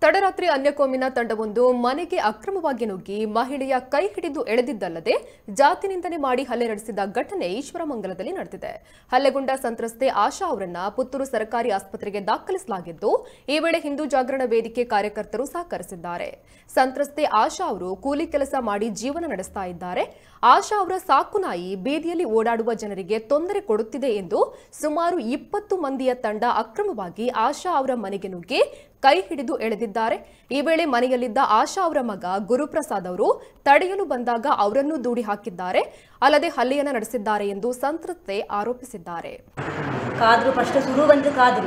ತಡರಾತ್ರಿ ಅನ್ಯಕೋಮಿನ ತಂಡವೊಂದು ಮನೆಗೆ ಅಕ್ರಮವಾಗಿ ನುಗ್ಗಿ ಮಹಿಳೆಯ ಕೈ ಹಿಡಿದು ಎಳೆದಿದ್ದಲ್ಲದೆ ಜಾತಿ ನಿಂದನೆ ಮಾಡಿ ಹಲ್ಲೆ ನಡೆಸಿದ ಘಟನೆ ಈಶ್ವರಮಂಗಲದಲ್ಲಿ ನಡೆದಿದೆ ಹಲ್ಲೆಗೊಂಡ ಸಂತ್ರಸ್ತೆ ಆಶಾ ಅವರನ್ನ ಪುತ್ತೂರು ಸರ್ಕಾರಿ ಆಸ್ಪತ್ರೆಗೆ ದಾಖಲಿಸಲಾಗಿದ್ದು ಈ ವೇಳೆ ಹಿಂದೂ ಜಾಗರಣ ವೇದಿಕೆ ಕಾರ್ಯಕರ್ತರು ಸಹಕರಿಸಿದ್ದಾರೆ ಸಂತ್ರಸ್ತೆ ಆಶಾ ಅವರು ಕೂಲಿ ಕೆಲಸ ಮಾಡಿ ಜೀವನ ನಡೆಸ್ತಾ ಇದ್ದಾರೆ ಆಶಾ ಅವರ ಸಾಕು ನಾಯಿ ಬೀದಿಯಲ್ಲಿ ಓಡಾಡುವ ಜನರಿಗೆ ತೊಂದರೆ ಕೊಡುತ್ತಿದೆ ಎಂದು ಸುಮಾರು ಇಪ್ಪತ್ತು ಮಂದಿಯ ತಂಡ ಅಕ್ರಮವಾಗಿ ಆಶಾ ಅವರ ಮನೆಗೆ ನುಗ್ಗಿ ಕೈ ಹಿಡಿದು ಎಳೆದಿದ್ದಾರೆ ಈ ವೇಳೆ ಮನೆಯಲ್ಲಿದ್ದ ಆಶಾ ಅವರ ಮಗ ಗುರುಪ್ರಸಾದ್ ಅವರು ತಡೆಯಲು ಬಂದಾಗ ಅವರನ್ನು ದೂಡಿ ಹಾಕಿದ್ದಾರೆ ಅಲ್ಲದೆ ಹಲ್ಲೆಯನ್ನ ನಡೆಸಿದ್ದಾರೆ ಎಂದು ಸಂತ್ರಸ್ತೆ ಆರೋಪಿಸಿದ್ದಾರೆ ಕಾದ್ರು ಫಸ್ಟ್ ಶುರು ಬಂದು ಕಾದ್ರು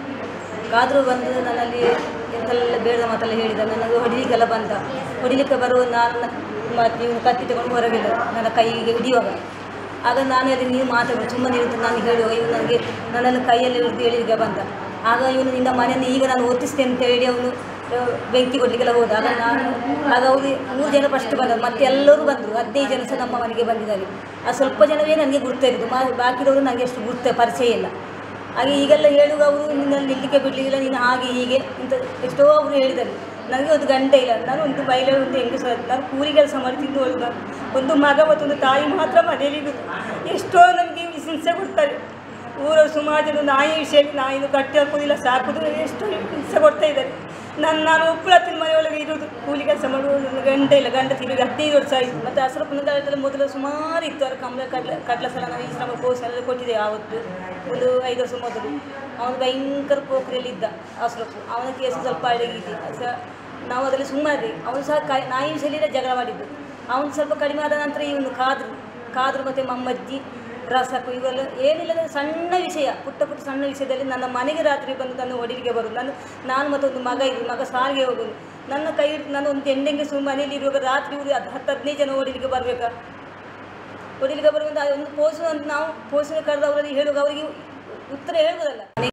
ಕಾದ್ರು ಬಂದು ನನ್ನಲ್ಲಿ ಎಂತೆಲ್ಲ ಬೇಡದ ಮಾತೆಲ್ಲ ಹೇಳಿದ ನನಗೆ ಹೊಡಿಲಿಕ್ಕೆಲ್ಲ ಬಂದ ಹೊಡಿಲಿಕ್ಕೆ ಬರುವ ನಾನು ಮತ್ತು ಇವನು ಕತ್ತಿ ತಗೊಂಡು ಹೊರಗಿಲ್ಲ ನನ್ನ ಕೈಗೆ ಹಿಡಿಯುವಾಗ ಆಗ ನಾನು ಅದು ನೀವು ಮಾತಾಡಿ ಸುಮ್ಮನೆ ಇರುತ್ತೆ ನಾನು ಹೇಳುವಾಗ ಇವನು ನನಗೆ ನನ್ನನ್ನು ಕೈಯಲ್ಲಿ ಹಿಡಿದು ಎಳಿಲಿಕ್ಕೆ ಬಂದ ಆಗ ಇವನು ನಿನ್ನ ಮನೆಯನ್ನು ಈಗ ನಾನು ಓದಿಸ್ತೇನೆ ಅಂತ ಹೇಳಿ ಅವನು ಆ, ಬೆಂಕಿ ಕೊಡಲಿಕ್ಕೆಲ್ಲ ಹೋದ ಆಗ ನಾನು ಆಗ ಅವರು ಮೂರು ಜನ ಫಸ್ಟ್ ಬಂದರು ಮತ್ತೆ ಎಲ್ಲರೂ ಬಂದರು ಹದಿನೈದು ಜನ ಸಹ ನಮ್ಮ ಮನೆಗೆ ಬಂದಿದ್ದಾರೆ ಆ ಸ್ವಲ್ಪ ಜನವೇ ನನಗೆ ಗುರ್ತಾಗಿದ್ದು ಮಾ ಬಾಕಿದವರು ನನಗೆ ಅಷ್ಟು ಗುರ್ತ ಪರಿಚಯ ಇಲ್ಲ ಹಾಗೆ ಈಗೆಲ್ಲ ಹೇಳುವ ಅವರು ನಿನ್ನಲ್ಲಿ ನಿಲ್ಲಿಕ್ಕೆ ಬಿಡಲಿಲ್ಲ ನೀನು ಹಾಗೆ ಹೀಗೆ ಅಂತ ಎಷ್ಟೋ ಅವರು ಹೇಳಿದ್ದಾರೆ ನನಗೆ ಒಂದು ಗಂಡ ಇಲ್ಲ ನಾನು ಒಂದು ಮಹಿಳೆ ಒಂದು ಹೆಂಗಸು ನಾನು ಕೂಲಿ ಕೆಲಸ ಮಾಡಿ ತಿಂದು ಹೋಳು ನಾನು ಒಂದು ಮಗ ಮತ್ತೊಂದು ತಾಯಿ ಮಾತ್ರ ಮನೆಯಲ್ಲಿರೋದು ಎಷ್ಟೋ ನಮಗೆ ಹಿಂಸೆ ಕೊಡ್ತಾರೆ ಊರವರು ಸುಮಾರು ಜನ ನಾಯಿ ವಿಷಯಕ್ಕೆ ನಾಯಿನು ಕಟ್ಟಿ ಹಾಕೋದಿಲ್ಲ ಸಾಕೋದು ಎಷ್ಟು ಹಿಂಸೆ ಕೊಡ್ತಾ ಇದ್ದಾರೆ ನಾನು ನಾನು ಒಬ್ಬಳತ್ತಿನ ಮನೆಯೊಳಗೆ ಇರೋದು ಕೂಲಿ ಕೆಲಸ ಮಾಡುವುದು ನನ್ನ ಗಂಡ ಇಲ್ಲ ಗಂಡ ತಿರುಗಿ ಹದಿನೈದು ವರ್ಷ ಆಯಿತು ಮತ್ತು ಹಸಿರಪ್ಪನ ಕಾಲದಲ್ಲಿ ಮೊದಲು ಸುಮಾರು ಇತ್ತು ಅವ್ರ ಕಮಲ ಕಡ್ಲ ಕಡ್ಲ ಸಲ ನಾವು ಈ ಶ್ರಮ ಕೋರ್ಸ್ ಎಲ್ಲ ಕೊಟ್ಟಿದ್ದೆ ಆವತ್ತು ಒಂದು ಐದು ವರ್ಷ ಮೊದಲು ಅವನು ಭಯಂಕರ ಪೋಖ್ರಿಯಲ್ಲಿ ಇದ್ದ ಹಸಿರಪ್ಪು ಅವನ ಕೇಸು ಸ್ವಲ್ಪ ಅಡಗಿದೆ ಸಹ ನಾವು ಅದರಲ್ಲಿ ಸುಮ್ಮನೆ ಅವನು ಸಹ ಕ ನಾಯಿ ವಿಷಯದಲ್ಲಿ ಜಗಳ ಮಾಡಿದ್ದು ಅವನು ಸ್ವಲ್ಪ ಕಡಿಮೆ ಆದ ನಂತರ ಇವನು ಕಾದ್ರು ಕಾದ್ರು ಮತ್ತು ಮಮ್ಮಜ್ಜಿ ರಸಕು ಇವೆಲ್ಲ ಏನಿಲ್ಲ ಅಂದ್ರೆ ಸಣ್ಣ ವಿಷಯ ಪುಟ್ಟ ಪುಟ್ಟ ಸಣ್ಣ ವಿಷಯದಲ್ಲಿ ನನ್ನ ಮನೆಗೆ ರಾತ್ರಿ ಬಂದು ನನ್ನ ಹೊಡಿಲಿಕ್ಕೆ ಬರೋದು ನಾನು ನಾನು ಮತ್ತೊಂದು ಮಗ ಇದ್ದು ಮಗ ಸಾರಿಗೆ ಹೋಗೋದು ನನ್ನ ಕೈ ಹಿಡ್ದು ನಾನು ಒಂದು ಹೆಣ್ಣೆಂಗೆ ಸುಮ್ಮನೆ ಮನೇಲಿ ಇರುವಾಗ ರಾತ್ರಿ ಇವರು ಅದು ಹತ್ತು ಹದಿನೈದು ಜನ ಹೊಡಿಲಿಕ್ಕೆ ಬರಬೇಕಾ ಹೊಡಿಲಿಕ್ಕೆ ಬರುವಂಥ ಒಂದು ಪೋಸು ಅಂತ ನಾವು ಪೋಸಿನ ಕರೆದು ಅವರಲ್ಲಿ ಹೇಳುವಾಗ ಅವರಿಗೆ ಉತ್ತರ ಹೇಳ್ಬೋದಲ್ಲ